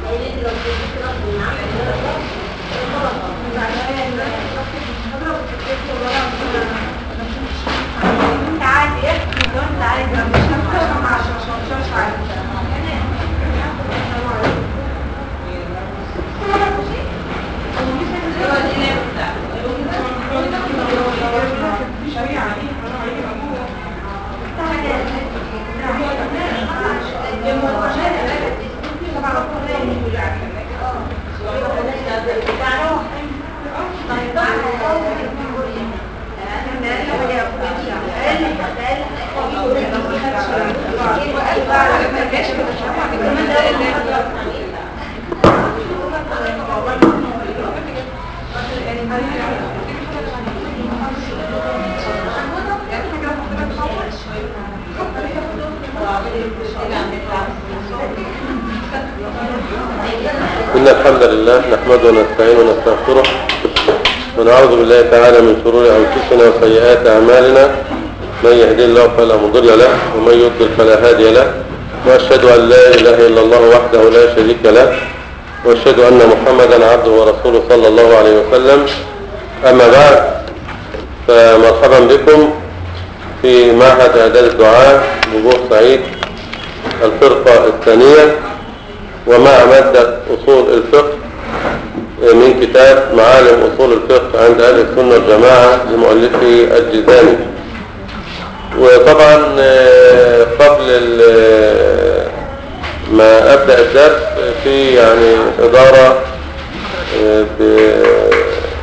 انت عارف يحكي وانت عارف مش هنفهم عشان مش عارف إن الحمد لله نحمده ونستعينه ونستغفره ونعوذ بالله تعالى من شرور أنفسنا وسيئات أعمالنا من يهدي الله فلا مضل له ومن يضلل فلا هادي له وأشهد أن لا إله إلا الله وحده لا شريك له وأشهد أن محمدا عبده ورسوله صلى الله عليه وسلم أما بعد فمرحبا بكم في معهد إعداد الدعاء ببورسعيد الفرقة الثانية ومع مادة أصول الفقه من كتاب معالم أصول الفقه عند أهل السنة والجماعة لمؤلفه الجزاني وطبعا آه، قبل ال- ما أبدأ الدرس في يعني إدارة آه، ب-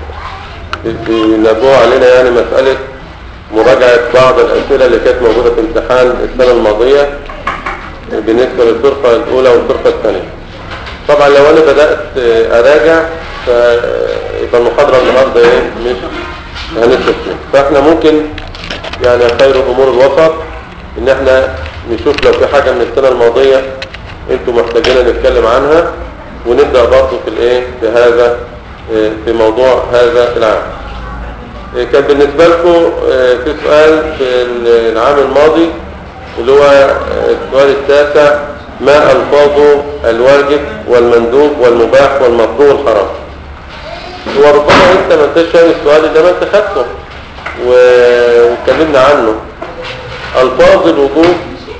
ب- بينبهوا علينا يعني مسألة مراجعة بعض الأسئلة اللي كانت موجودة في امتحان السنة الماضية بالنسبة للفرقة الأولى والفرقة الثانية طبعا لو أنا بدأت آه، أراجع فيبقى المحاضرة النهاردة إيه مش هنسلك فيها فإحنا ممكن يعني خير الأمور الوسط إن إحنا نشوف لو في حاجة من السنة الماضية أنتم محتاجين نتكلم عنها ونبدأ برضه في الإيه في هذا آه، في موضوع هذا العام آه، كان بالنسبة لكم آه، في سؤال في العام الماضي اللي هو السؤال التاسع ما ألفاظ الواجب والمندوب والمباح والمكروه والحرام هو ربما انت ما انتش فاهم السؤال ده ما انت خدته و- واتكلمنا عنه الفاظ الوجوب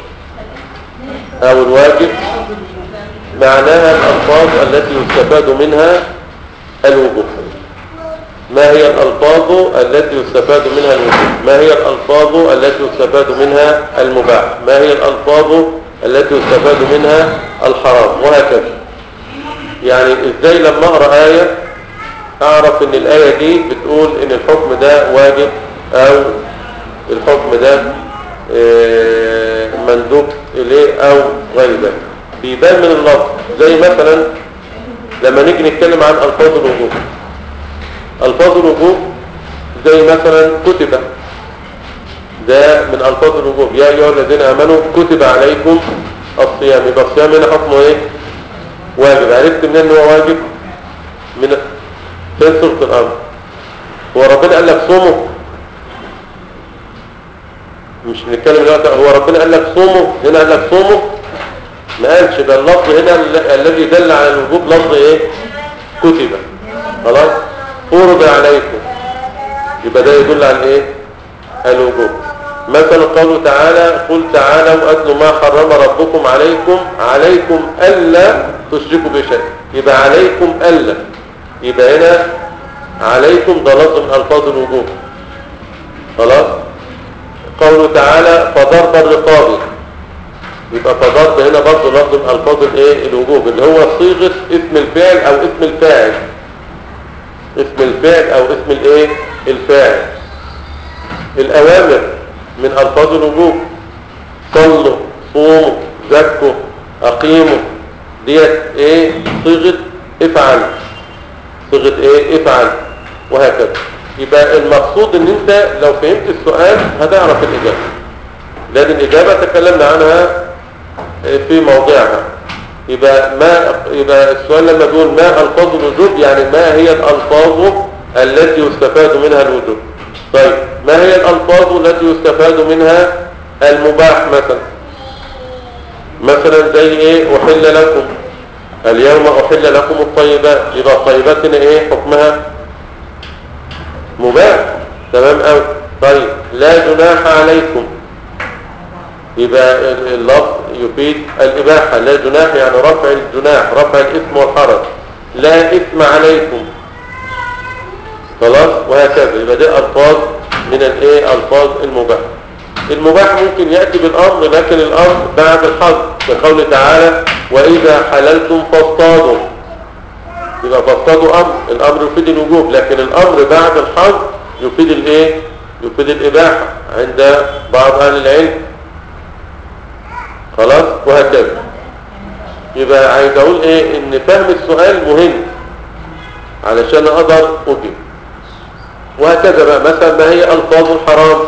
او الواجب معناها الالفاظ التي يستفاد منها الوجوب ما هي الألفاظ التي يستفاد منها الوجوب ما هي الألفاظ التي يستفاد منها المباح ما هي الألفاظ التي يستفاد منها الحرام وهكذا يعني ازاي لما اقرا آية اعرف ان الآية دي بتقول ان الحكم ده واجب او الحكم ده آه، مندوب اليه او غير ذلك بيبان من اللفظ زي مثلا لما نيجي نتكلم عن الفاظ الوجوب الفاظ الوجوب زي مثلا كتب ده من الفاظ الوجوب يا ايها الذين امنوا كتب عليكم الصيام يبقى الصيام هنا حكمه ايه واجب عرفت منين ان هو واجب من فين سوره الامر هو ربنا قال لك صوموا مش نتكلم دلوقتي هو ربنا قال لك صوموا هنا قال لك صوموا ما قالش ده اللفظ هنا ال- الذي دل على الوجوب لفظ ايه كتب خلاص فرض عليكم يبقى ده يدل على ايه الوجوب مثلا قوله تعالى قل تعالوا اتلوا ما حرم ربكم عليكم عليكم الا تشركوا بشيء يبقى عليكم الا يبقى هنا عليكم ده لفظ من الفاظ الوجوب خلاص قوله تعالى فضرب الرقاب يبقى فضرب هنا برضه لفظ من الفاظ الايه الوجوب اللي هو صيغه اسم الفعل او اسم الفاعل اسم الفعل او اسم الايه الفاعل الاوامر من الفاظ الوجوب صلوا صوموا زكوا اقيموا ديت ايه صيغه افعل صيغه ايه افعل وهكذا يبقى المقصود ان انت لو فهمت السؤال هتعرف الاجابه لان الاجابه تكلمنا عنها في موضعها يبقى ما يبقى السؤال لما بيقول ما الفاظ الوجوب يعني ما هي الالفاظ التي يستفاد منها الوجوب طيب ما هي الالفاظ التي يستفاد منها المباح مثلا مثلا زي ايه احل لكم اليوم أحل لكم الطيبات يبقى الطيبات هنا ايه حكمها مباح تمام أوي طيب لا جناح عليكم يبقى اللفظ يفيد الإباحة لا جناح يعني رفع الجناح رفع الإثم والحرج لا إثم عليكم خلاص وهكذا يبقى دي ألفاظ من الايه ألفاظ المباح المباح ممكن يأتي بالأمر لكن الأمر بعد الحظ كقوله تعالى وإذا حللتم فاصطادوا يبقى فاصطادوا أمر الأمر يفيد الوجوب لكن الأمر بعد الحظ يفيد الايه يفيد الإباحة عند بعض أهل العلم خلاص وهكذا يبقى عايز اقول ايه ان فهم السؤال مهم علشان اقدر اجيب وهكذا بقى مثلا ما هي الفاظ الحرام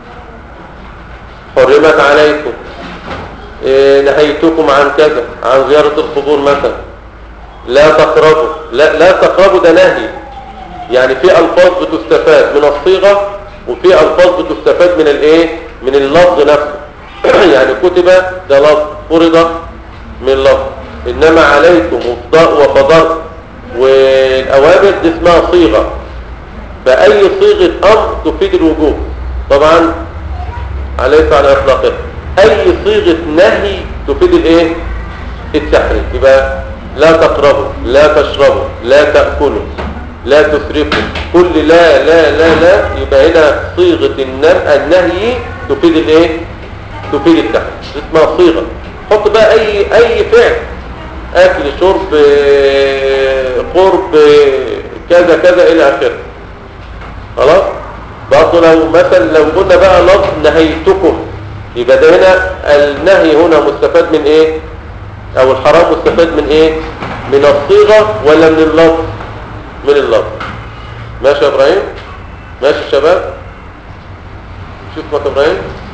حرمت عليكم إيه نهيتكم عن كذا عن زيارة القبور مثلا لا تقربوا لا, لا تقربوا ده نهي يعني في الفاظ بتستفاد من الصيغة وفي الفاظ بتستفاد من الايه من اللفظ نفسه يعني كتب ده لفظ فرض من لفظ انما عليكم وفضاء وفضاء والاوامر دي اسمها صيغة فاي صيغة امر تفيد الوجوب طبعا عليك على اطلاقها اي صيغة نهي تفيد الايه التحريم يبقى لا تقربوا لا تشربوا لا تأكلوا لا تسرفوا كل لا لا لا لا يبقى هنا صيغة النهي تفيد الايه تفيد التحريم اسمها صيغة حط بقى اي اي فعل اكل شرب قرب كذا كذا الى اخره خلاص برضه لو مثلا لو قلنا بقى لفظ نهيتكم يبقى ده هنا النهي هنا مستفاد من ايه او الحرام مستفاد من ايه من الصيغة ولا من اللفظ من اللفظ ماشي يا ابراهيم ماشي يا شباب شوف مك ابراهيم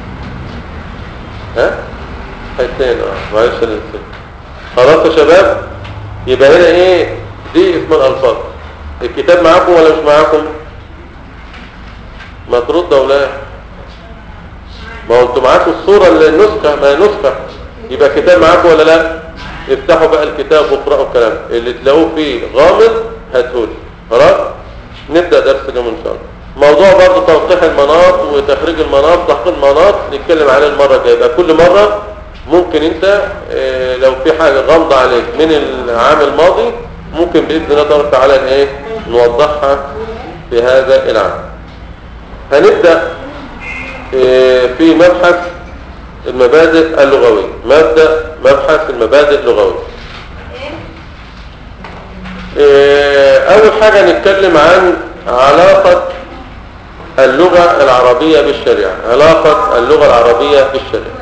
ها حيتين اه معلش انا نسيت خلاص يا شباب يبقى هنا ايه دي اسم الالفاظ الكتاب معاكم ولا مش معاكم ما ترد ولا ما هو انتوا معاكم الصورة النسخة ما هي نسخة يبقى الكتاب معاكم ولا لا افتحوا بقى الكتاب واقرأوا الكلام اللي تلاقوه فيه غامض هاتهولي خلاص نبدأ درس اليوم ان شاء الله موضوع برضه توضيح المناط وتخريج المناط تحقيق المناط نتكلم عليه المرة الجاية يبقى كل مرة ممكن انت اه لو في حاجة غامضة عليك من العام الماضي ممكن بإذن الله تبارك وتعالى ايه نوضحها في هذا العام هنبدأ اه في مبحث المبادئ اللغوية مبدأ مبحث المبادئ اللغوية اه أول حاجة نتكلم عن علاقة اللغة العربية بالشريعة علاقة اللغة العربية بالشريعة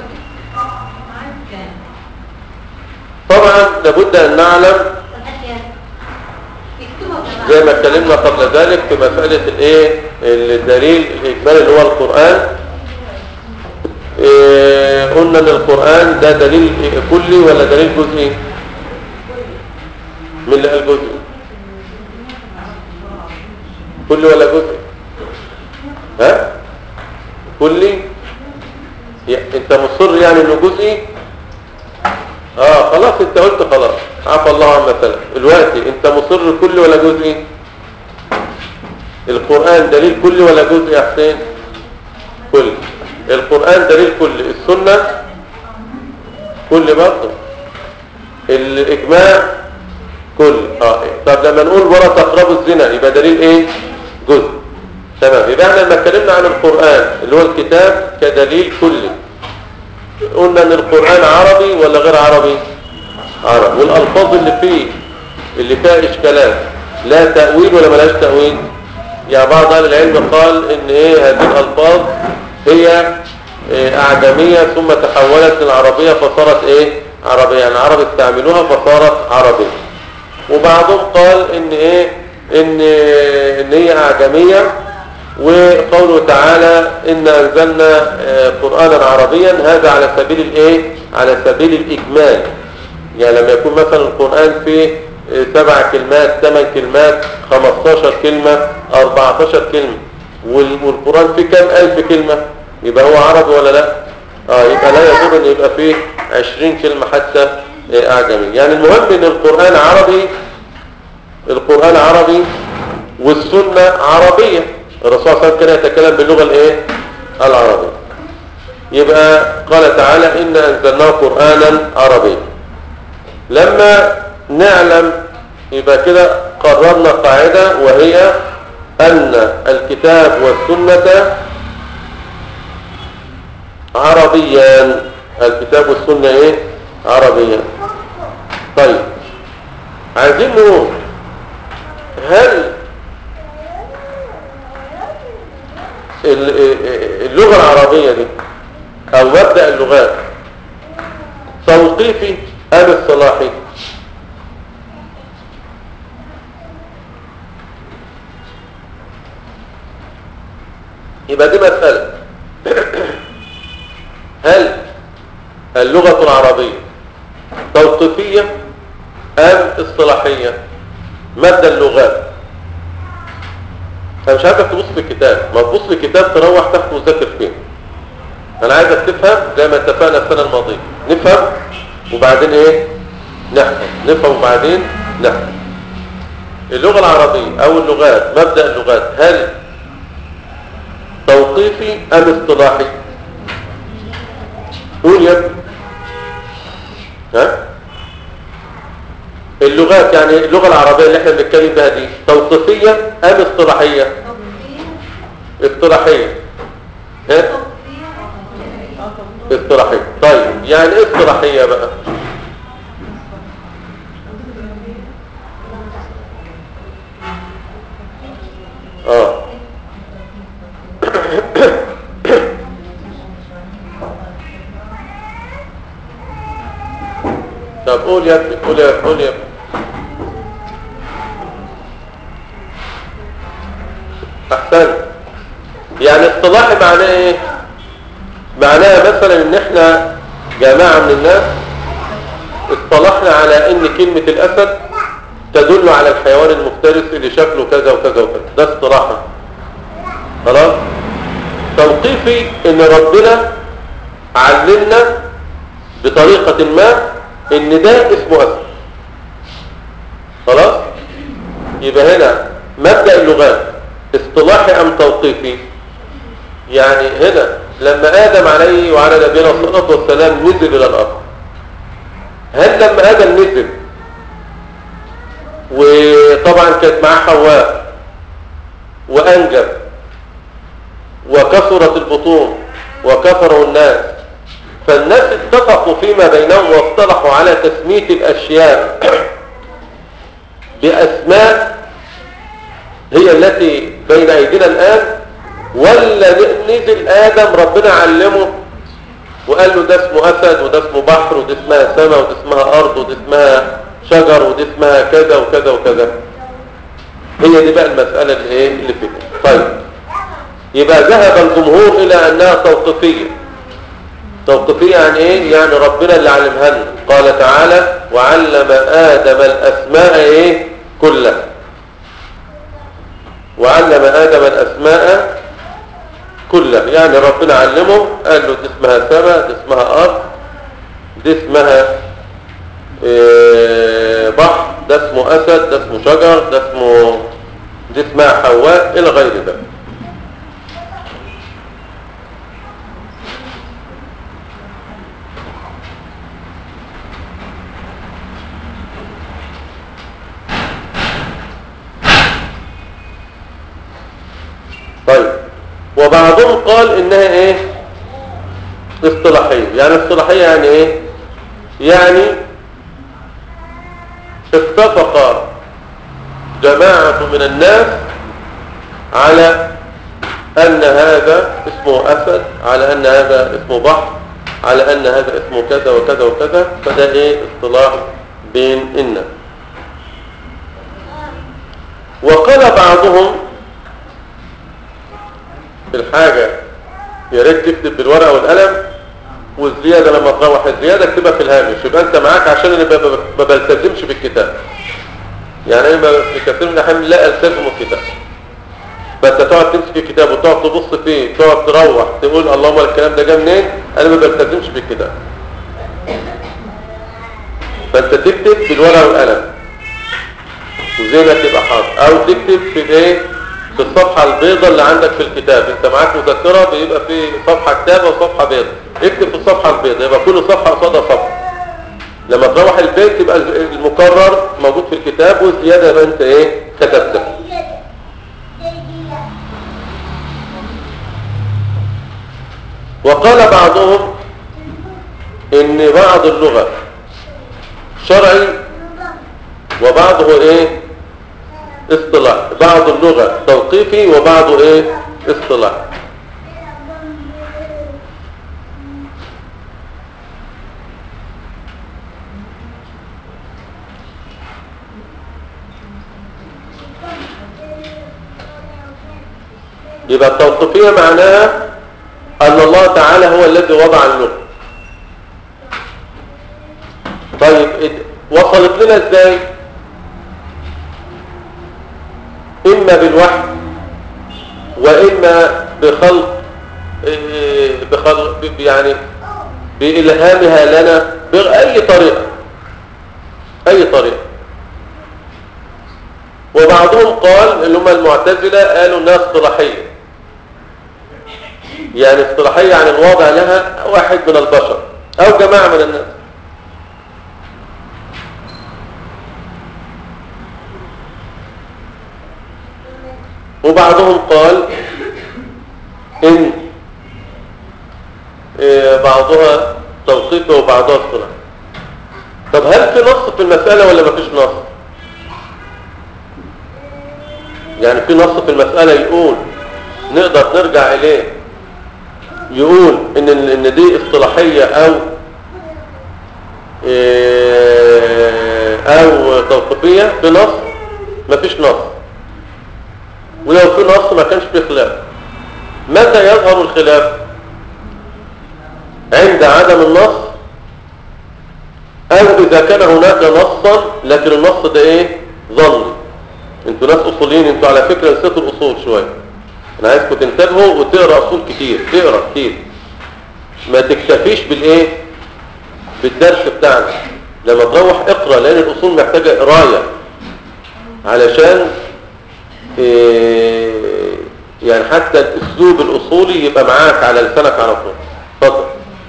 طبعا لابد أن نعلم زي ما اتكلمنا قبل ذلك في مسألة الايه الدليل الإجمالي اللي هو القرآن إيه قلنا ان القرآن ده دليل كلي ولا دليل جزئي من اللي قال جزئي كلي ولا جزئي ها كلي انت مصر يعني انه جزئي اه خلاص انت قلت خلاص عفى الله عن مثلا دلوقتي انت مصر كلي ولا جزئي القرآن دليل كلي ولا جزئي يا حسين كلي القرآن دليل كلي السنة كلي برضه الإجماع كل اه طب لما نقول ولا تقربوا الزنا يبقى دليل ايه جزء تمام يبقى احنا لما اتكلمنا عن القرآن اللي هو الكتاب كدليل كلي قلنا ان القرآن عربي ولا غير عربي عربي والالفاظ اللي فيه اللي فيها اشكالات لا تأويل ولا ملاش تأويل يعني بعض اهل العلم قال ان ايه هذه الالفاظ هي إيه اعجمية ثم تحولت للعربية فصارت ايه عربية يعني العرب استعملوها فصارت عربية وبعضهم قال ان ايه ان ان هي اعجمية وقوله تعالى ان انزلنا قرآنا عربيا هذا على سبيل الايه على سبيل الاجمال يعني لما يكون مثلا القرآن فيه سبع كلمات ثمان كلمات 15 كلمة 14 كلمة والقرآن فيه كم ألف كلمة يبقى هو عربي ولا لا اه يبقى لا يضر ان يبقى فيه 20 كلمة حتى إيه اعجمي يعني المهم ان القرآن عربي القرآن عربي والسنة عربية الرسول صلى الله عليه وسلم كان يتكلم باللغة الايه العربية يبقى قال تعالى إن أنزلناه قرآنا عربيا لما نعلم يبقى كده قررنا قاعدة وهي أن الكتاب والسنة عربيان الكتاب والسنة ايه عربيان طيب عايزين نقول هل ال- اللغة العربية دي او مبدأ اللغات توقيفي ام اصطلاحي يبقى دي مسألة هل اللغة العربية توقيفية ام اصطلاحية مبدأ اللغات انا مش عايزك تبص في الكتاب ما تبص في الكتاب تروح تحت وتذاكر فين انا عايزك تفهم زي ما اتفقنا السنه الماضيه نفهم وبعدين ايه نحفظ نفهم وبعدين نحفظ اللغه العربيه او اللغات مبدا اللغات هل توقيفي ام اصطلاحي قول يا ابني ها اللغات يعني اللغه العربيه اللي احنا بنتكلم بها دي توقيفيه ام اصطلاحيه اصطلاحيه ها اصطلاحية طيب يعني ايه اصطلاحية بقى اه طب قول يا ابني قول يا قول يا ابني احسن يعني اصطلاحي معناه ايه معناها مثلا ان احنا جماعة من الناس اصطلحنا على ان كلمة الاسد تدل على الحيوان المفترس اللي شكله كذا وكذا وكذا ده اصطلاحا خلاص توقيفي ان ربنا علمنا بطريقة ما ان ده اسمه اسد خلاص يبقى هنا مبدأ اللغات اصطلاحي ام توقيفي يعني هنا لما آدم عليه وعلى نبينا الصلاة والسلام نزل إلى الأرض هل لما آدم نزل وطبعا كانت معاه حواء وأنجب وكثرت البطون وكثروا الناس فالناس اتفقوا فيما بينهم واصطلحوا على تسمية الأشياء بأسماء هي التي بين أيدينا الآن ولا نزل آدم ربنا علمه وقال له ده اسمه أسد وده اسمه بحر وده اسمها سماء وده اسمها أرض وده اسمها شجر وده اسمها كذا وكذا وكذا هي دي بقى المسألة اللي ايه اللي فيها طيب يبقى ذهب الجمهور إلى أنها توقيفية توقيفية يعني ايه يعني ربنا اللي علمها لنا قال تعالى وعلم آدم الأسماء ايه كلها وعلم آدم الأسماء كلها يعني ربنا علمه قال له دي اسمها سماء دي اسمها أرض دي اسمها إيه بحر ده اسمه أسد ده اسمه شجر ده اسمه دي اسمها حواء إلى غير ذلك طيب وبعضهم قال انها ايه اصطلاحية يعني اصطلاحية يعني ايه يعني اتفق جماعة من الناس على ان هذا اسمه اسد على ان هذا اسمه بحر على ان هذا اسمه كذا وكذا وكذا فده ايه اصطلاح بين الناس وقال بعضهم الحاجة يا ريت تكتب بالورقة والقلم والزيادة لما تروح الزيادة اكتبها في الهامش يبقى انت معاك عشان انا ما- ما بلتزمش بالكتاب يعني انا ما- في كثير من الاحيان لا التزم الكتاب فانت تقعد تمسك الكتاب وتقعد تبص فيه تقعد تروح تقول اللهم الكلام ده جه منين انا ما بلتزمش بالكتاب فانت تكتب بالورقه والقلم وزي ما تبقى حاضر او تكتب في الايه في الصفحه البيضاء اللي عندك في الكتاب انت معاك مذكره بيبقى في صفحه كتابه وصفحه بيضاء اكتب في الصفحه البيضاء يبقى كل صفحه قصادها صفحه لما تروح البيت يبقى المكرر موجود في الكتاب والزياده يبقى انت ايه كتبتها وقال بعضهم ان بعض اللغة شرعي وبعضه ايه اصطلاح بعض اللغة توقيفي وبعضه ايه اصطلاح يبقى التوقيفية معناها أن الله تعالى هو الذي وضع اللغة طيب ات- وصلت لنا ازاي إما بالوحي وإما بخلق إيه، بخلق ب- يعني بإلهامها لنا بأي طريقة أي طريقة وبعضهم قال اللي هم المعتزلة قالوا انها اصطلاحية يعني اصطلاحية عن الوضع لها واحد من البشر او جماعة من الناس وبعضهم قال ان إيه، بعضها توقيفي وبعضها اصطلاحي طب هل في نص في المسألة ولا مفيش نص يعني في نص في المسألة يقول نقدر نرجع إليه يقول إن إن دي اصطلاحية أو إيه، أو توقيفية في نص مفيش نص ولو في نص ما كانش فيه خلاف متى يظهر الخلاف عند عدم النص أو إذا كان هناك نصا لكن النص ده إيه ظني انتوا ناس اصوليين انتوا على فكرة نسيتوا الاصول شوية انا عايزكم تنتبهوا وتقرا اصول كتير تقرا كتير ما تكتفيش بالايه بالدرس بتاعنا لما تروح اقرا لان الاصول محتاجة قرايه علشان إيه يعني حتى الاسلوب الاصولي يبقى معاك على لسانك على طول اتفضل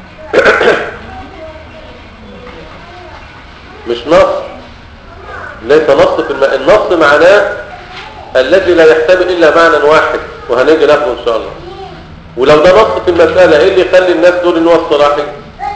مش نص ليس نص في الم... النص معناه الذي لا يحتمل إلا معنى واحد وهنيجي ناخده إن شاء الله ولو ده نص في المسألة إيه اللي يخلي الناس تقول إن هو اصطلاحي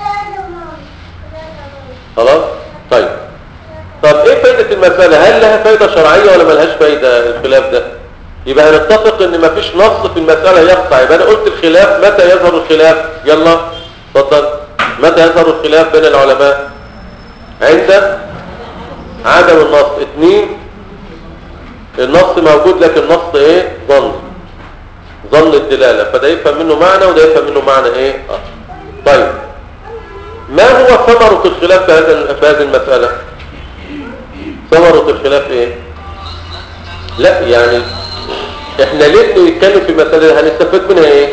خلاص طيب طب إيه فايدة المسألة هل لها فايدة شرعية ولا ملهاش فايدة الخلاف ده يبقى هنتفق إن مفيش نص في المسألة يقطع يبقى أنا قلت الخلاف متى يظهر الخلاف يلا اتفضل متى يظهر الخلاف بين العلماء عند عدم النص اتنين النص موجود لكن النص ايه ظن ظن الدلالة فده يفهم منه معنى وده يفهم منه معنى ايه آه. طيب ما هو ثمرة الخلاف في هذا في هذه المسألة ثمرة الخلاف ايه لا يعني احنا ليه نتكلم في المسألة هنستفاد منها ايه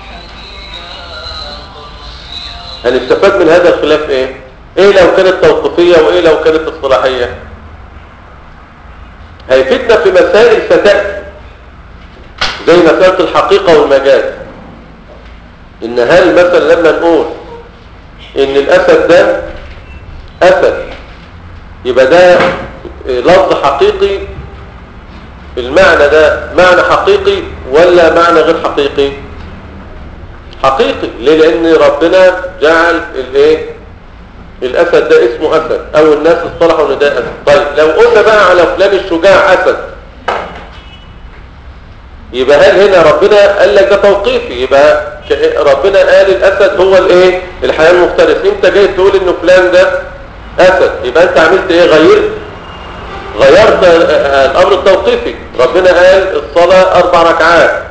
هنستفاد من هذا الخلاف ايه ايه لو كانت توقيفية وايه لو كانت اصطلاحية هيفيدنا في مسائل ستأتي زي مسألة الحقيقة والمجاز ان هل مثلا لما نقول ان الاسد ده اسد يبقى ده لفظ حقيقي المعنى ده معنى حقيقي ولا معنى غير حقيقي حقيقي ليه لان ربنا جعل الايه الاسد ده اسمه اسد او الناس اصطلحوا ان ده اسد طيب لو قلنا بقى على فلان الشجاع اسد يبقى هل هنا ربنا قال لك ده توقيفي يبقى ك- ربنا قال الاسد هو الايه الحيوان المفترس انت جاي تقول ان فلان ده اسد يبقى انت عملت ايه غيرت غيرت آه، آه، الامر التوقيفي ربنا قال الصلاة اربع ركعات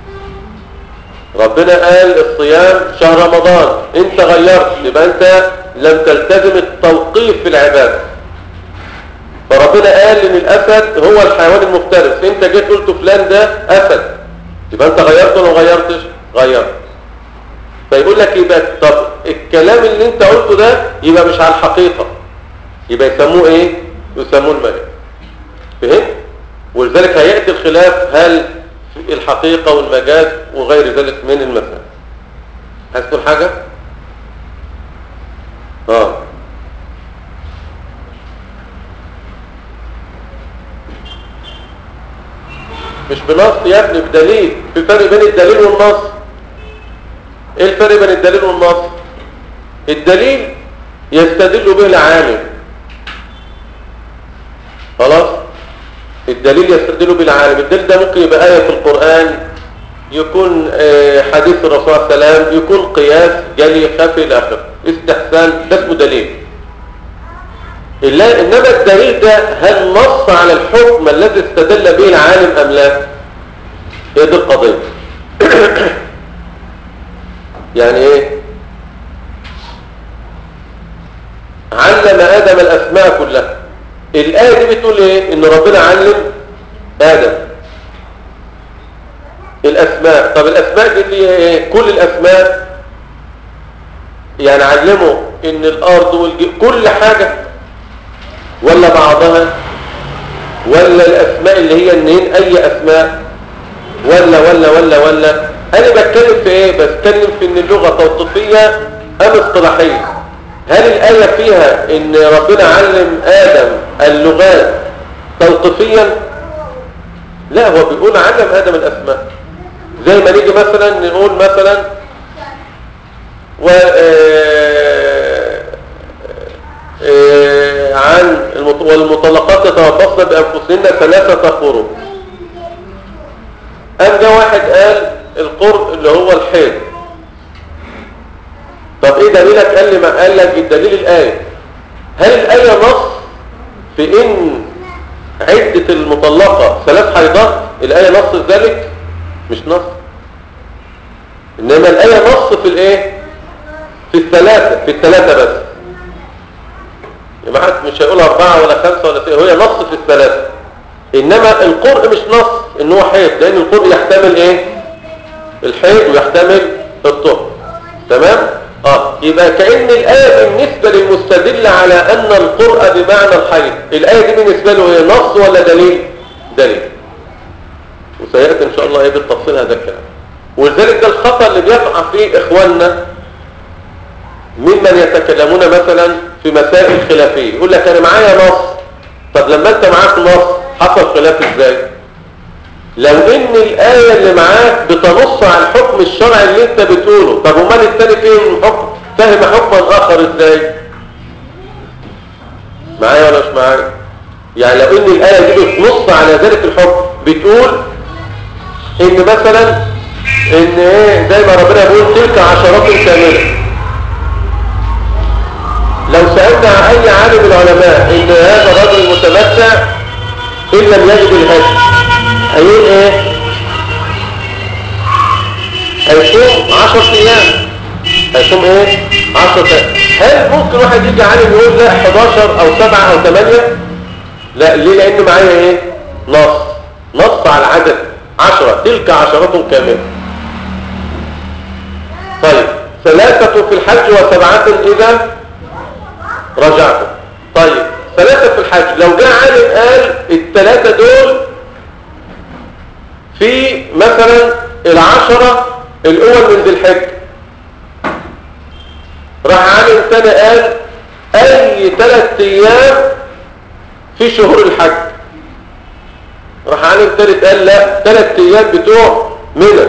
ربنا قال الصيام شهر رمضان انت غيرت يبقى انت لم تلتزم التوقيف في العبادة فربنا قال ان الاسد هو الحيوان المفترس انت جيت قلت فلان ده اسد يبقى انت غيرت ولا ما غيرتش غيرت فيقول لك يبقى طب الكلام اللي انت قلته ده يبقى مش على الحقيقة يبقى يسموه ايه يسموه المجاز فهمت ولذلك هيأتي الخلاف هل في الحقيقة والمجاز وغير ذلك من المسائل عايز تقول حاجة اه مش بنص يا ابني بدليل في فرق بين الدليل والنص ايه الفرق بين الدليل والنص الدليل يستدل به العالم خلاص الدليل يستدل به العالم الدليل ده ممكن يبقى آية في القرآن يكون آه، حديث الرسول صلى الله عليه وسلم يكون قياس جلي خفي إلى آخره استحسان ده اسمه دليل إلا إنما الدليل ده هل نص على الحكم الذي استدل به العالم أم لا هي دي القضية يعني إيه علم آدم الأسماء كلها الآية دي بتقول إيه إن ربنا علم آدم الأسماء طب الأسماء دي اللي هي إيه كل الأسماء يعني علمه إن الأرض والج... كل حاجة ولا بعضها ولا الأسماء اللي هي النين أي أسماء ولا ولا ولا ولا أنا بتكلم في إيه بتكلم في إن اللغة توقيفية أم اصطلاحية هل الآية فيها إن ربنا علم آدم اللغات توقيفيا لا هو بيقول علم آدم الأسماء زي ما نيجي مثلا نقول مثلا و آه، آه، عن المط- والمطلقات يتربصن بأنفسهن ثلاثة قروء قام جه واحد قال القرء اللي هو الحيض طب ايه دليلك قال لي ما قال لك الدليل الآية هل الآية نص في ان عدة المطلقة ثلاث حيضات الآية نص في ذلك مش نص انما الآية نص في الايه في الثلاثة في الثلاثة بس يا جماعة مش هيقول أربعة ولا خمسة ولا ستة هي نص في الثلاثة إنما القرء مش نص إن هو حيض لأن القرء يحتمل إيه الحيض ويحتمل الطهر تمام اه يبقى كأن الآية بالنسبة للمستدل على أن القرء بمعنى الحيض الآية دي بالنسبة له هي نص ولا دليل دليل وسيأتي إن شاء الله إيه بالتفصيل هذا الكلام ولذلك ده الخطأ اللي بيقع فيه إخواننا ممن يتكلمون مثلا في مسائل خلافية يقول لك أنا معايا نص طب لما أنت معاك نص حصل خلاف إزاي لو ان الآية اللي معاك بتنص على الحكم الشرعي اللي انت بتقوله طب امال التاني فين الحكم فهم حكما اخر ازاي معايا ولا مش معايا يعني لو ان الآية دي بتنص على ذلك الحكم بتقول ان مثلا ان ايه زي ما ربنا بيقول تلك عشرات كاملة لو سألنا عن اي عالم من العلماء ان هذا الرجل المتمتع ان لم يجد الهدي هيقول ايه هيصوم 10 ايام هيصوم ايه 10 ايام هل ممكن واحد يجي عالم يقول لا 11 او 7 او 8 لا ليه لان معايا ايه نص نص على العدد 10 تلك عشرات كامله طيب ثلاثة في الحج وسبعة إذا رجعتم طيب ثلاثة في الحج لو جاء عالم قال الثلاثة دول في مثلا العشرة الأول من ذي الحج راح عالم تاني قال أي ثلاث أيام في شهور الحج راح عالم تالت قال لا ثلاث أيام بتوع منى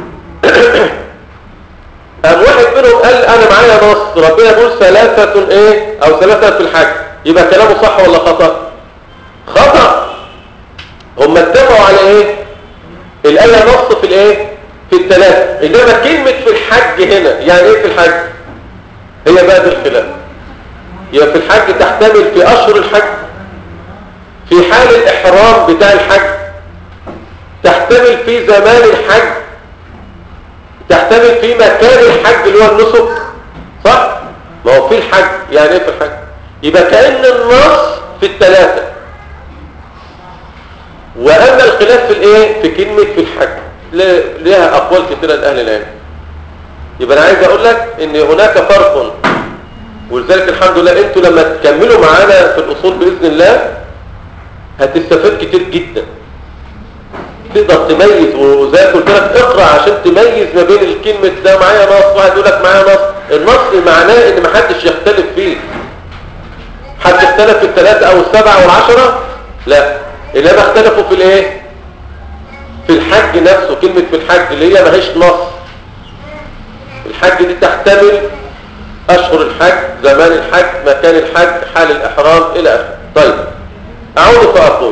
قام واحد منهم قال أنا معايا نص ربنا يقول ثلاثة إيه أو ثلاثة في الحج يبقى كلامه صح ولا خطأ خطأ هم اتفقوا على إيه الآية نص في الايه في الثلاثة انما كلمة في الحج هنا يعني ايه في الحج هي بقى دي الخلاف يبقى في الحج تحتمل في اشهر الحج في حال الاحرام بتاع الحج تحتمل في زمان الحج تحتمل في مكان الحج اللي هو النسك صح ما هو في الحج يعني ايه في الحج يبقى كأن النص في الثلاثة وأما الخلاف في الايه في كلمة في الحج لها أقوال كثيرة لأهل العلم يبقى أنا عايز أقول لك إن هناك فرق ولذلك الحمد لله انتوا لما تكملوا معانا في الاصول باذن الله هتستفاد كتير جدا تقدر تميز وزي ما قلت لك اقرا عشان تميز ما بين الكلمه ده معايا نص واحد يقول لك معايا نص النص معناه ان محدش يختلف فيه حد اختلف في الثلاثه او السبعه والعشره لا انما اختلفوا في الايه في الحج نفسه كلمه في الحج اللي هي ماهيش نص الحج دي تحتمل اشهر الحج زمان الحج مكان الحج حال الاحرام الى اخره طيب اعود فاقول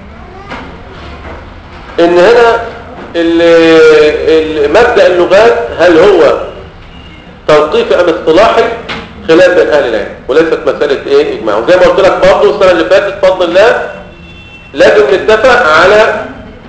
ان هنا ال- ال- مبدا اللغات هل هو توقيفي ام اصطلاحي خلاف بين اهل العلم وليست مساله ايه اجماع وزي ما قلت لك برضه السنه اللي فاتت بفضل الله لازم نتفق على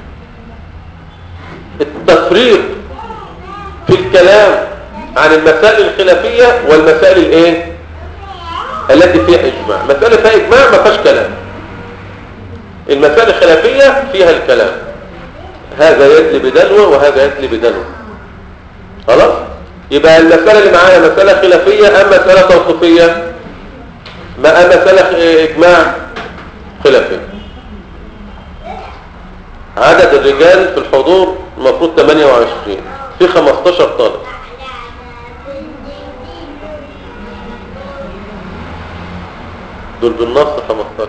التفريق في الكلام عن المسائل الخلافيه والمسائل الايه التي فيها اجماع مساله فيها اجماع ما فيهاش كلام المسائل الخلافيه فيها الكلام هذا يدلي بدلوه وهذا يدلي بدلوه خلاص يبقى المسألة اللي معايا مسألة خلافية أم مسألة توقيفية ما أم مسألة خ- إجماع خلافية عدد الرجال في الحضور المفروض 28 في 15 طالب دول بالنص 15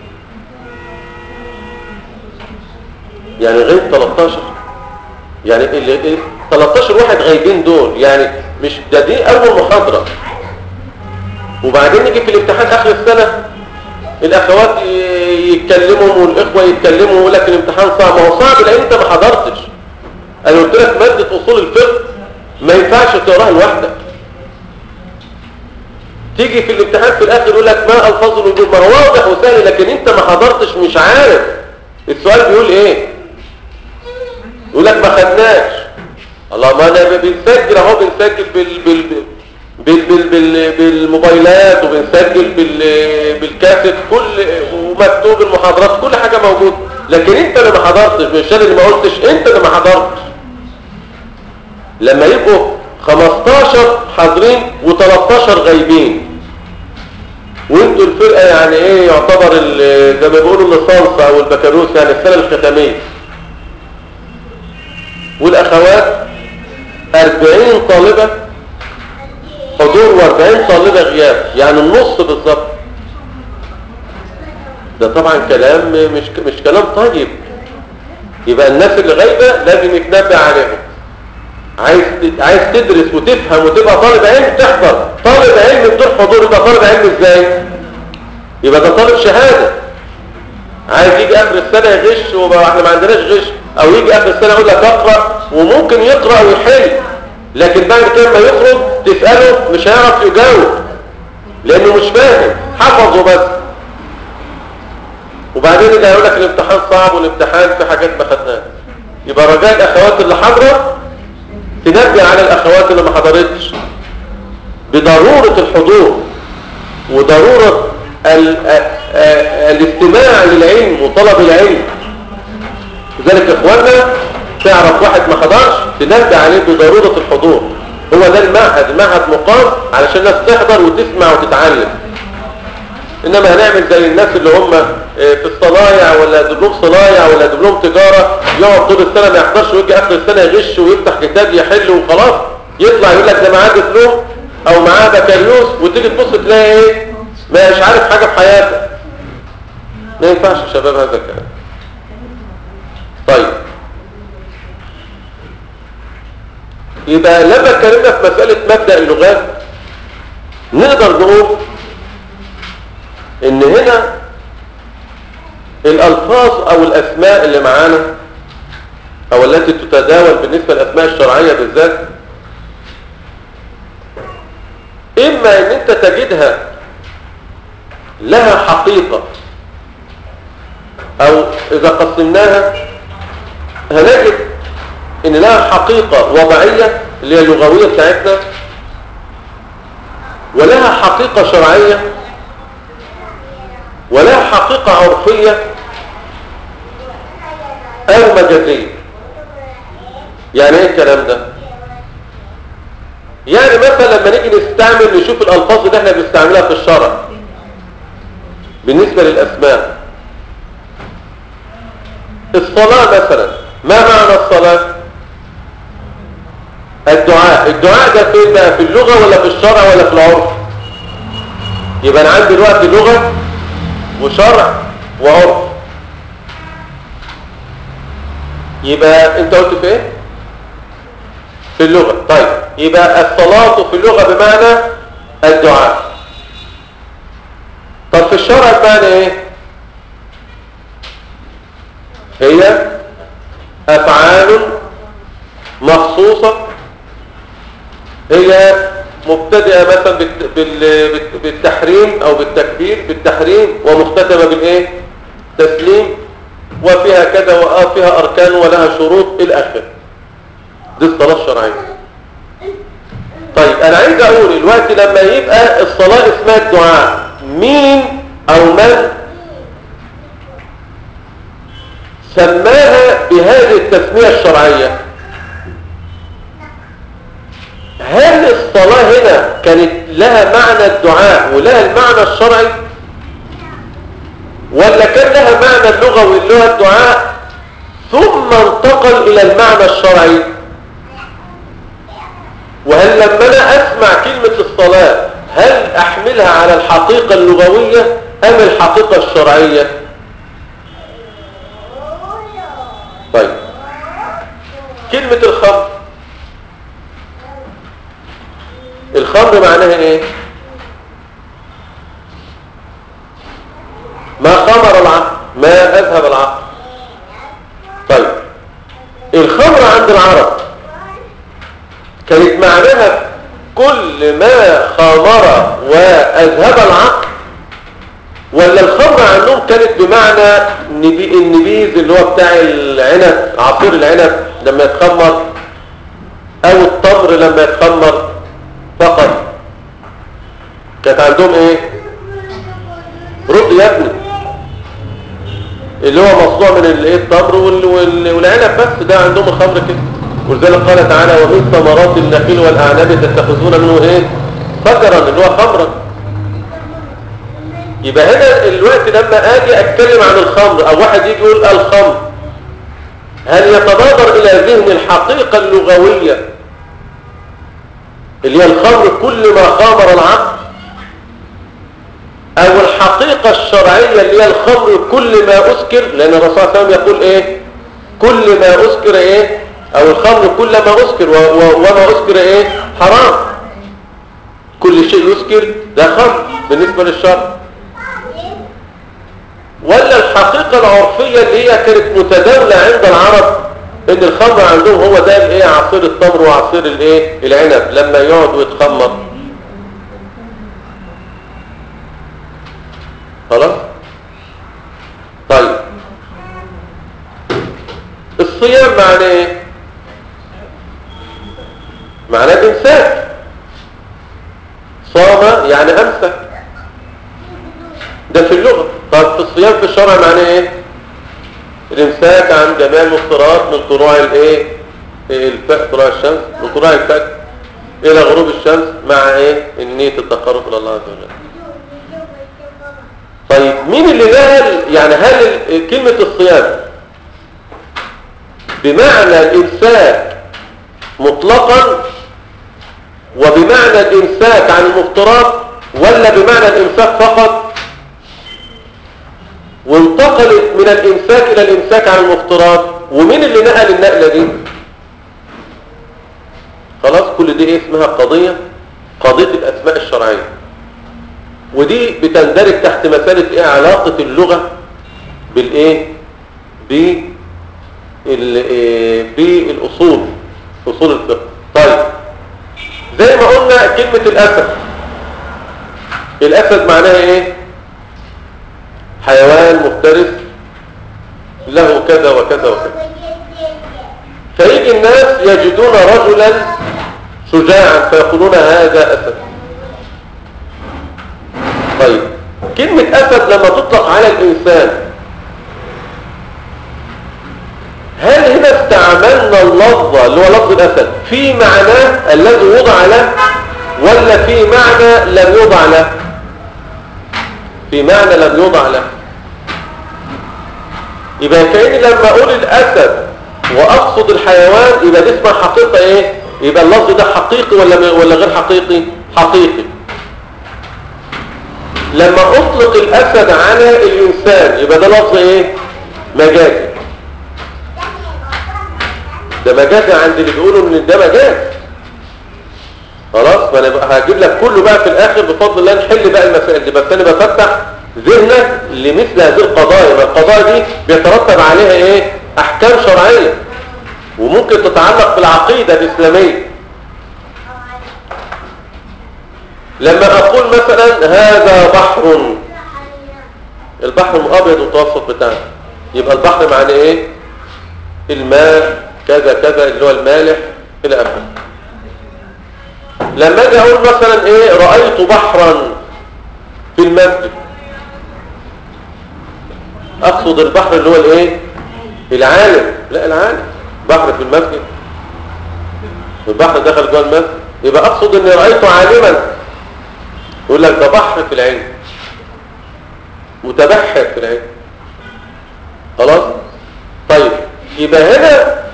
يعني غيب 13 يعني اللي إيه؟ 13 واحد غايبين دول يعني مش ده دي اول محاضرة وبعدين نيجي في الامتحان اخر السنة الاخوات ي- يتكلموا والاخوة يتكلموا ويقول لك الامتحان صعب ما هو صعب لان انت ما حضرتش انا قلت لك مادة اصول الفقه ما ينفعش تقراها لوحدك تيجي في الامتحان في الاخر يقول لك ما الفاظ الوجوب ما هو واضح وسهل لكن انت ما حضرتش مش عارف السؤال بيقول ايه يقول لك ما خدناش الله ما انا بنسجل اهو بنسجل بال بال بال بال بال بالموبايلات وبنسجل بال بالكاسيت كل ومكتوب المحاضرات كل حاجه موجوده لكن انت اللي ما حضرتش مش انا اللي ما قلتش انت اللي ما حضرتش لما يبقوا 15 حاضرين و13 غايبين وانتوا الفرقه يعني ايه يعتبر ال- زي ما بيقولوا الليسانس او البكالوريوس يعني السنه الختاميه والاخوات 40 طالبة حضور و40 طالبة غياب يعني النص بالظبط ده طبعا كلام مش مش كلام طيب يبقى الناس اللي غايبة لازم يتنبه عليهم عايز ت- عايز تدرس وتفهم وتبقى طالب علم تحضر طالب علم بدون حضور يبقى طالب علم ازاي يبقى ده طالب شهاده عايز يجي اخر السنه يغش واحنا ما عندناش غش او يجي اخر السنه يقول لك اقرا وممكن يقرا ويحل لكن بعد كده ما يخرج تساله مش هيعرف يجاوب لانه مش فاهم حفظه بس وبعدين اللي هيقول لك الامتحان صعب والامتحان في حاجات ما خدناها يبقى رجاء الاخوات اللي حاضره تنبه على الاخوات اللي ما حضرتش بضروره الحضور وضروره ال- ا- ا- الاستماع للعلم وطلب العلم لذلك اخواننا تعرف واحد ما حضرش تنبه عليه بضرورة الحضور هو ده المعهد المعهد مقام علشان الناس تحضر وتسمع وتتعلم انما هنعمل زي الناس اللي هم آه، في الصنايع ولا دبلوم صنايع ولا دبلوم تجارة يقعد طول السنة ما يحضرش ويجي اخر السنة يغش ويفتح كتاب يحل وخلاص يطلع يقول لك ده معاه دبلوم او معاه بكالوريوس وتيجي تبص تلاقي ايه مش عارف حاجة في حياته ما ينفعش يا شباب هذا الكلام طيب يبقى لما اتكلمنا في مسألة مبدأ اللغات نقدر نقول ان هنا الالفاظ او الاسماء اللي معانا او التي تتداول بالنسبة للاسماء الشرعية بالذات اما ان انت تجدها لها حقيقة او اذا قسمناها هنجد ان لها حقيقة وضعية اللي هي اللغوية بتاعتنا ولها حقيقة شرعية ولها حقيقة عرفية او مجازية يعني ايه الكلام ده يعني مثلا لما نيجي نستعمل نشوف الألفاظ اللي احنا بنستعملها في الشرع بالنسبة للأسماء الصلاة مثلا ما معنى الصلاة الدعاء الدعاء ده فين بقى في اللغة ولا في الشرع ولا في العرف يبقى انا عندي دلوقتي لغة وشرع وعرف يبقى انت قلت في ايه في اللغة طيب يبقى الصلاة في اللغة بمعنى الدعاء طب في الشرع بمعنى ايه هي افعال مخصوصة هي مبتدئة مثلا بالت- بال- بال- بالتحريم او بالتكبير بالتحريم ومختتمة بالايه تسليم وفيها كذا وفيها اركان ولها شروط الى اخره دي الصلاة الشرعية طيب انا عايز اقول الوقت لما يبقى الصلاة اسمها الدعاء مين او من سماها بهذه التسمية الشرعية هل الصلاة هنا كانت لها معنى الدعاء ولها المعنى الشرعي ولا كان لها معنى اللغوي اللي هو الدعاء ثم انتقل إلى المعنى الشرعي وهل لما أنا أسمع كلمة الصلاة هل أحملها على الحقيقة اللغوية أم الحقيقة الشرعية طيب كلمة الخمر الخمر معناها ايه ما خمر العقل ما اذهب العقل طيب الخمر عند العرب كانت معناها كل ما خمر واذهب العقل ولا الخمر عندهم كانت بمعنى نبي النبيذ اللي هو بتاع العنب عصير العنب لما يتخمر او التمر لما يتخمر فقط كانت عندهم ايه رد يا ابني اللي هو مصنوع من الايه التمر وال- وال- والعنب بس ده عندهم الخمر كده ولذلك قال تعالى ومن ثمرات النخيل والاعناب تتخذون منه ايه فجرا اللي هو خمرا يبقى هنا الوقت لما اجي اتكلم عن الخمر او واحد يجي يقول الخمر هل يتبادر الى ذهن الحقيقة اللغوية اللي هي الخمر كل ما خامر العقل او الحقيقة الشرعية اللي هي الخمر كل ما اسكر لان الرسول صلى الله عليه وسلم يقول ايه كل ما اسكر ايه او الخمر كل ما اسكر و- و- وما اسكر ايه حرام كل شيء يسكر ده خمر بالنسبة للشرع ولا الحقيقة العرفية اللي هي كانت متداولة عند العرب ان الخمر عندهم هو ده الايه عصير التمر وعصير الايه العنب لما يقعد ويتخمر خلاص طيب الصيام معناه ايه معناه امساك صام يعني امسك ده في اللغة طب في الصيام في الشرع معناه ايه الامساك عن جميع المفطرات من طلوع الايه الفجر طلوع الشمس من طلوع الفجر الى غروب الشمس مع ايه النية التقرب الى الله عز وجل طيب مين اللي نقل يعني هل ال- كلمة الصيام بمعنى الامساك مطلقا وبمعنى الامساك عن المفطرات ولا بمعنى الامساك فقط وانتقلت من الامساك الى الامساك عن المفطرات ومين اللي نقل النقلة دي خلاص كل دي ايه اسمها قضية قضية الاسماء الشرعية ودي بتندرج تحت مسألة ايه علاقة اللغة بالايه بال إيه؟ بالاصول اصول الفقه طيب زي ما قلنا كلمة الاسد الاسد معناها ايه حيوان مفترس له كذا وكذا وكذا فيجي الناس يجدون رجلا شجاعا فيقولون هذا أسد طيب كلمة أسد لما تطلق على الإنسان هل هنا استعملنا حملنا اللفظ اللي هو لفظ الأسد في معناه الذي وضع له ولا في معنى لم يوضع له في معنى لم يوضع له يبقى كأني لما أقول الأسد وأقصد الحيوان يبقى دي اسمها حقيقة إيه يبقى اللفظ ده حقيقي ولا ولا غير حقيقي حقيقي لما أطلق الأسد على الإنسان يبقى ده لفظ إيه مجازي ده مجازي عند اللي بيقولوا ان ده مجاز خلاص ما انا بقى هجيب لك كله بقى في الاخر بفضل الله نحل بقى المسائل دي بس انا بفتح ذهنك لمثل هذه القضايا ما القضايا دي بيترتب عليها ايه احكام شرعيه وممكن تتعلق بالعقيده الاسلاميه لما اقول مثلا هذا بحر البحر الابيض المتوسط بتاعنا يبقى البحر معناه ايه الماء كذا كذا اللي هو المالح الى اخره لما اجي اقول مثلا ايه رايت بحرا في المسجد اقصد البحر اللي هو الايه العالم لا العالم بحر في المسجد البحر دخل جوه المسجد يبقى اقصد اني رايته عالما يقول لك ده بحر في العلم متبحر في العلم خلاص طيب يبقى هنا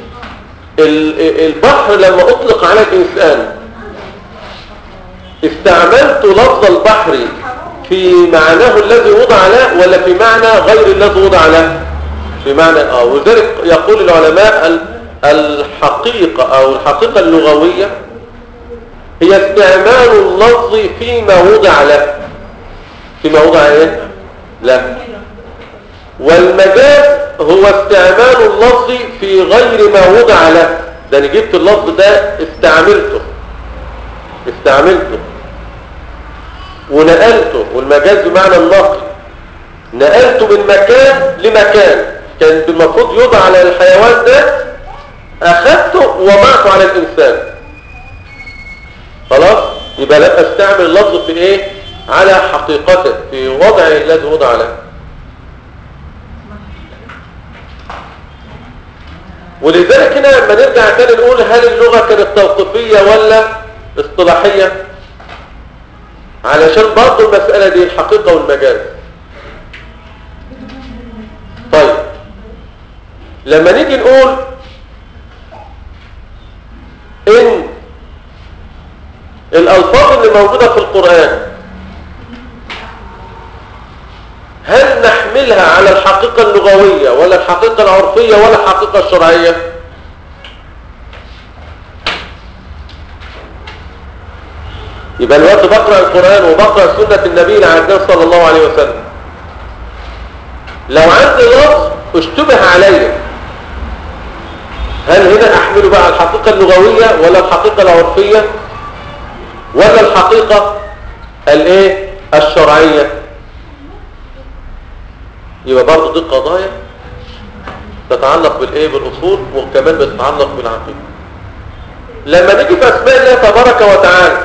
البحر لما اطلق على الانسان استعملت لفظ البحر في معناه الذي وضع له ولا في معنى غير الذي وضع له في معنى اه ولذلك يقول العلماء الحقيقة او الحقيقة اللغوية هي استعمال اللفظ فيما وضع له فيما وضع ايه له والمجاز هو استعمال اللفظ في غير ما وضع له ده انا جبت اللفظ ده استعملته استعملته ونقلته والمجاز بمعنى النقل نقلته من مكان لمكان كان المفروض يوضع على الحيوان ده اخذته وضعته على الانسان خلاص يبقى لا استعمل اللفظ في ايه على حقيقته في وضعه الذي وضع له ولذلك هنا لما نرجع تاني نقول هل اللغة كانت توقيفية ولا اصطلاحية علشان برضه المسألة دي الحقيقة والمجاز طيب لما نيجي نقول ان الالفاظ اللي موجودة في القرآن هل نحملها على الحقيقة اللغوية ولا الحقيقة العرفية ولا الحقيقة الشرعية يبقى الوقت بقرأ القرآن وبقرأ سنة النبي العزيز صلى الله عليه وسلم لو عندي لفظ اشتبه علي هل هنا احمله بقى على الحقيقة اللغوية ولا الحقيقة العرفية ولا الحقيقة الايه الشرعية يبقى برضه دي قضايا تتعلق بالايه بالاصول وكمان بتتعلق بالعقيده لما نيجي في اسماء الله تبارك وتعالى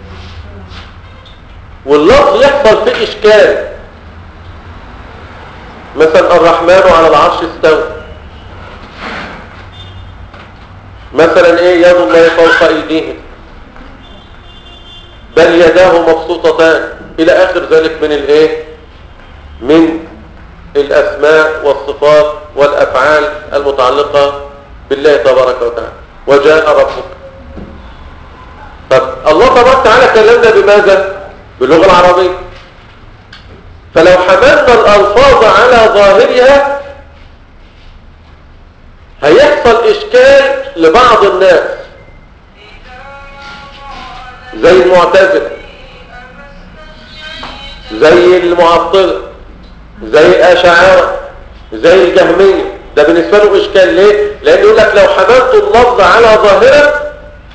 واللفظ يحصل فيه اشكال مثلا الرحمن على العرش استوى مثلا ايه يد الله فوق ايديهم بل يداه مبسوطتان الى اخر ذلك من الايه من الأسماء والصفات والأفعال المتعلقة بالله تبارك وتعالى وجاء ربك طب الله تبارك وتعالى كلمنا بماذا؟ باللغة العربية فلو حملنا الألفاظ على ظاهرها هيحصل إشكال لبعض الناس زي المعتزلة زي المعطلة زي الأشاعرة زي الجهمية ده بالنسبة له إشكال ليه؟ لأنه يقول لك لو حملت اللفظ على ظاهرة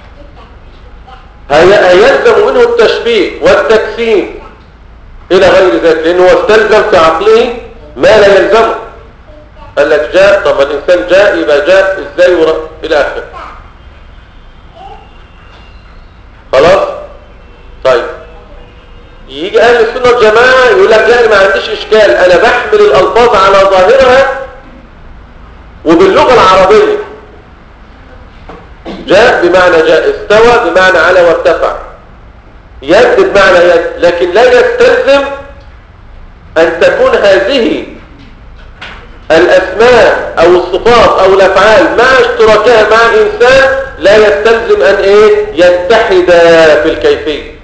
هيلزم منه التشبيه والتكسيم إلى غير ذلك لأنه استلزم في عقله ما لا يلزمه قال لك جاء طب الإنسان جاء يبقى جاء إزاي ورا إلى آخره خلاص طيب يجي اهل السنه والجماعه يقول لك لا ما عنديش اشكال انا بحمل الالفاظ على ظاهرها وباللغه العربيه جاء بمعنى جاء استوى بمعنى على وارتفع يد بمعنى يد لكن لا يستلزم أن تكون هذه الأسماء أو الصفات أو الأفعال مع اشتراكها مع الإنسان لا يستلزم أن إيه يتحد في الكيفية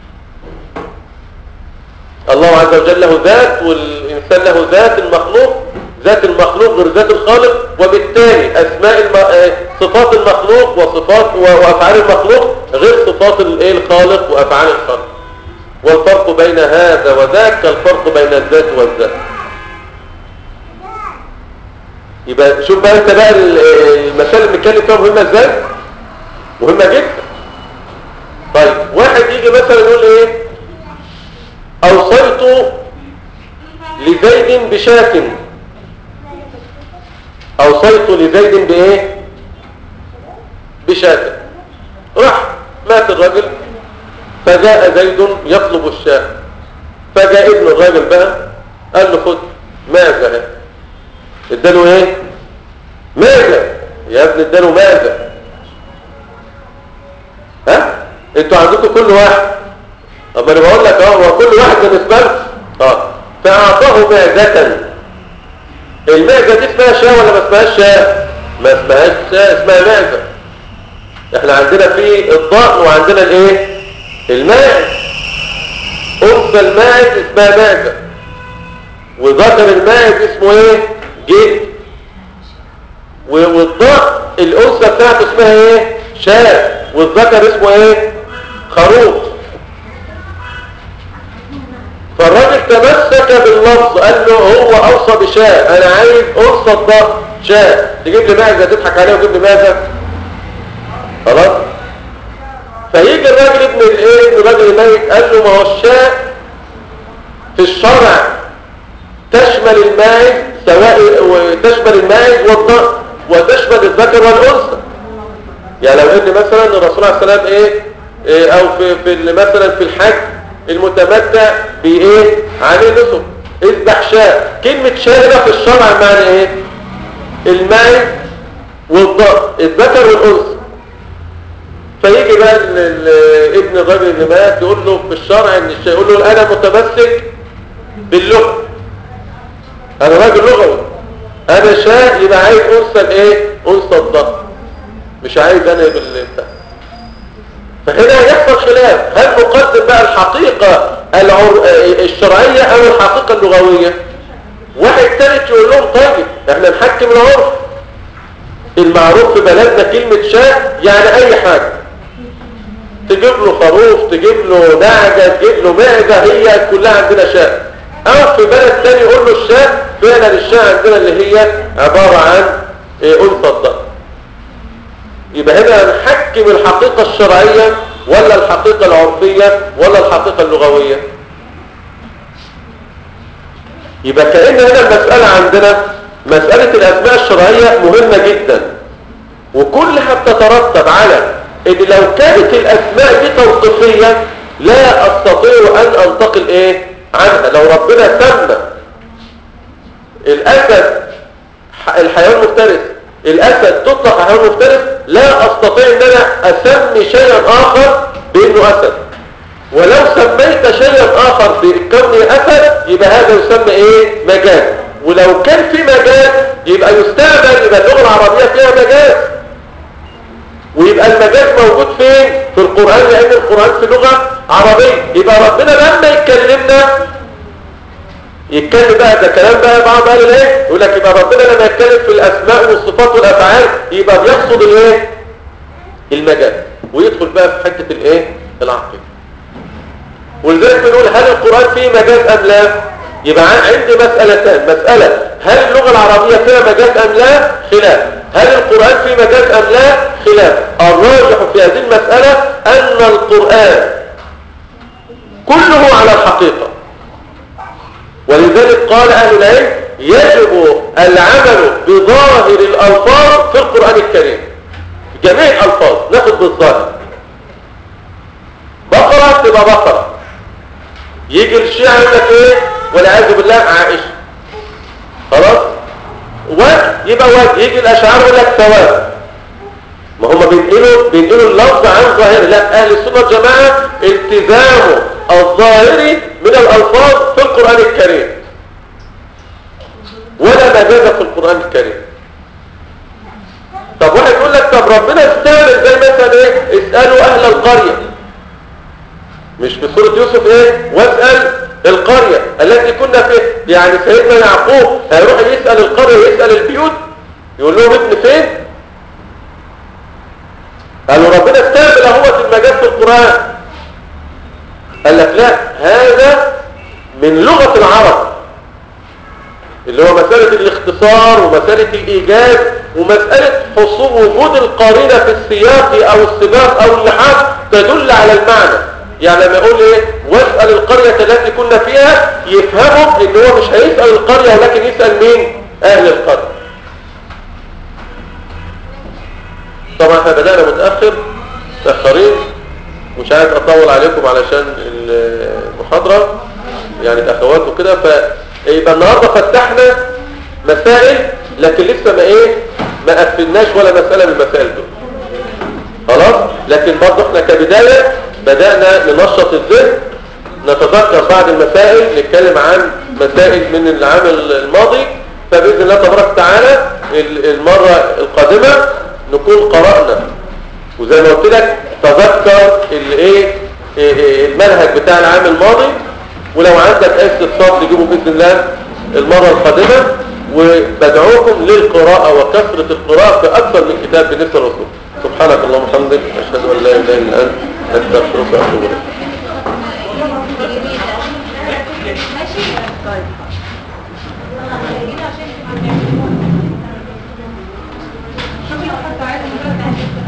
الله عز وجل له ذات والإنسان له ذات المخلوق ذات المخلوق غير ذات الخالق وبالتالي أسماء الم... آه، صفات المخلوق وصفات و- وأفعال المخلوق غير صفات الإيه الخالق وأفعال الخالق والفرق بين هذا وذاك كالفرق بين الذات والذات يبقى شوف بقى انت بقى ال- المسائل اللي بنتكلم فيها مهمه ازاي مهمه جدا طيب واحد يجي مثلا يقول ايه اوصيت لزيد بشاة اوصيت لزيد بايه بشاة راح مات الرجل فجاء زيد يطلب الشاة فجاء ابن الراجل بقى قال له خد ماذا هذا اداله ايه ماذا يا ابني اداله ماذا ها انتوا عندكم كل واحد طب انا بقول لك اه هو كل واحد بالنسبه له اه فاعطاه ماذة الماذة دي اسمها شاة ولا ما اسمهاش شاة ما اسمهاش شاة اسمها ماذة احنا عندنا في الضأن وعندنا الايه الماء انثى الماء اسمها ماذا وذكر الماء اسمه ايه جد والضأن الانثى بتاعته اسمها ايه شاة والذكر اسمه ايه خروف فالراجل تمسك باللفظ قال له هو اوصى بشاة انا عايز انثى الضأن شاة تجيب لي ماذا تضحك عليه وتجيب لي ماذا خلاص فيجي الراجل ابن الايه ابن الراجل الميت قال له ما هو الشاة في الشرع تشمل الماعز سواء تشمل الماعز والضأن وتشمل الذكر والانثى يعني لو ان مثلا الرسول عليه السلام ايه, إيه او في, في ال- مثلا في الحج المتمتع بايه عليه نسك اذبح شاة كلمة شاة هنا في الشرع معنى ايه الماعز والضأن الذكر والانثى فيجي بقى ال- ال- ابن الراجل اللي مات يقول له في الشرع ان الشيء يقول له انا متمسك باللغة انا راجل لغوي انا شاء يبقى عايز انثى الايه انثى الضغط مش عايز انا بالبتاع فهنا هيحصل خلاف هل نقدم بقى الحقيقة العر... الشرعية او الحقيقة اللغوية واحد تالت يقول لهم طيب احنا نحكم العرف المعروف في بلدنا كلمة شاء يعني اي حاجة تجيب له خروف تجيب له نعجة تجيب له معدة هي كلها عندنا شاء او في بلد تاني يقول له الشاء فعلا الشاء عندنا اللي هي عبارة عن إيه، انثى الضغط يبقى هنا نحكم الحقيقة الشرعية ولا الحقيقة العرفية ولا الحقيقة اللغوية يبقى كأن هنا المسألة عندنا مسألة الأسماء الشرعية مهمة جدا وكلها بتترتب على ان لو كانت الأسماء دي توقيفية لا أستطيع أن أنتقل إيه عنها لو ربنا سمى الأسد ح- الحيوان مفترس الأسد تطلق على حيوان مفترس لا أستطيع أن أنا أسمي شيئا آخر بأنه أسد ولو سميت شيئا آخر بكونه أسد يبقى هذا يسمى إيه مجاز ولو كان في مجاز يبقى يستعمل يبقى اللغة العربية فيها مجاز ويبقى المجاز موجود فين في القرآن لأن القرآن في لغة عربية يبقى ربنا لما يتكلمنا يتكلم بقى ده كلام بقى بعض قال الايه يقول لك يبقى ربنا لما يتكلم في الاسماء والصفات والافعال يبقى بيقصد الايه المجاز ويدخل بقى في حته الايه العقيده ولذلك بنقول هل القران فيه مجاز ام لا يبقى عندي مسالتان مساله هل اللغه العربيه فيها مجاز ام لا خلاف هل القران فيه مجاز ام لا خلاف الراجح في هذه المساله ان القران كله على الحقيقه ولذلك قال أهل العلم يجب العمل بظاهر الألفاظ في القرآن الكريم جميع الألفاظ ناخد بالظاهر بقرة تبقى بقرة يجي الشيعة يقول لك ايه والعياذ بالله عائشة خلاص وجه يبقى وجه يجي الأشعار يقول لك ثواب ما هم هم بينقلوا بينقلوا اللفظ عن ظاهره لا اهل السنه والجماعه التزامه الظاهري من الالفاظ في القران الكريم ولا مجاز في القران الكريم طب واحد يقول لك طب ربنا استعمل زي مثلا ايه اسالوا اهل القريه مش في سوره يوسف ايه واسال القريه التي كنا فيها يعني سيدنا يعقوب هيروح يسال القريه ويسال البيوت يقول لهم ابن فين قالوا ربنا استعمل اهوت المجاز في القران قال لك لا هذا من لغه العرب اللي هو مسألة الاختصار ومسألة الإيجاز ومسألة حصول وجود القارنة في السياق أو السباق أو اللحاق تدل على المعنى يعني لما يقول إيه واسأل القرية التي كنا فيها يفهموا إن هو مش هيسأل القرية ولكن يسأل مين أهل القرية طبعا احنا بدأنا متأخر متأخرين مش عايز أطول عليكم علشان المحاضرة يعني الأخوات وكده ف يبقى النهاردة فتحنا مسائل لكن لسه ما ايه ما قفلناش ولا مسألة من المسائل دول خلاص لكن برضه احنا كبداية بدأنا ننشط الذهن نتذكر بعض المسائل نتكلم عن مسائل من العام الماضي فبإذن الله تبارك وتعالى المرة القادمة نكون قرأنا وزي ما قلت لك تذكر الايه المنهج بتاع العام الماضي ولو عندك اي استفسار تجيبه باذن الله المره القادمه وبدعوكم للقراءه وكثره القراءه في اكثر من كتاب بالنسبه للرسول سبحانك اللهم وبحمدك اشهد ان لا اله الا انت استغفرك واتوب اليك ماشي طيب شوفي لو حد عايز